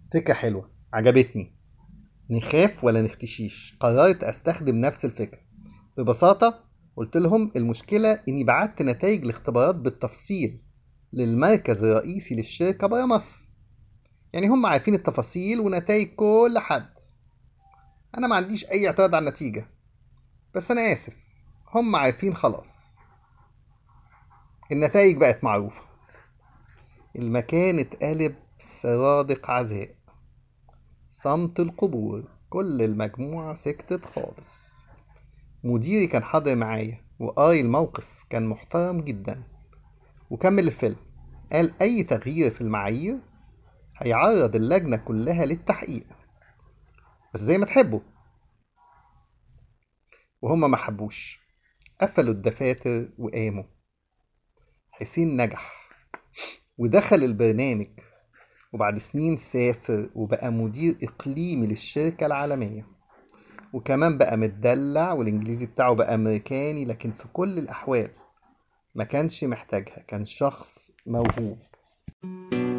فكرة حلوة عجبتني نخاف ولا نختشيش قررت أستخدم نفس الفكرة ببساطة قلت لهم المشكلة إني بعت نتائج الاختبارات بالتفصيل للمركز الرئيسي للشركة برا مصر يعني هم عارفين التفاصيل ونتائج كل حد أنا ما عنديش أي اعتراض على النتيجة بس أنا آسف هم عارفين خلاص النتائج بقت معروفة المكان اتقلب سرادق عزاء صمت القبور كل المجموعة سكتت خالص مديري كان حاضر معايا وقاري الموقف كان محترم جدا وكمل الفيلم قال أي تغيير في المعايير هيعرض اللجنة كلها للتحقيق بس زي ما تحبوا وهما ما حبوش قفلوا الدفاتر وقاموا حسين نجح ودخل البرنامج وبعد سنين سافر وبقى مدير إقليمي للشركة العالمية وكمان بقى متدلع والإنجليزي بتاعه بقى أمريكاني لكن في كل الأحوال ما كانش محتاجها كان شخص موهوب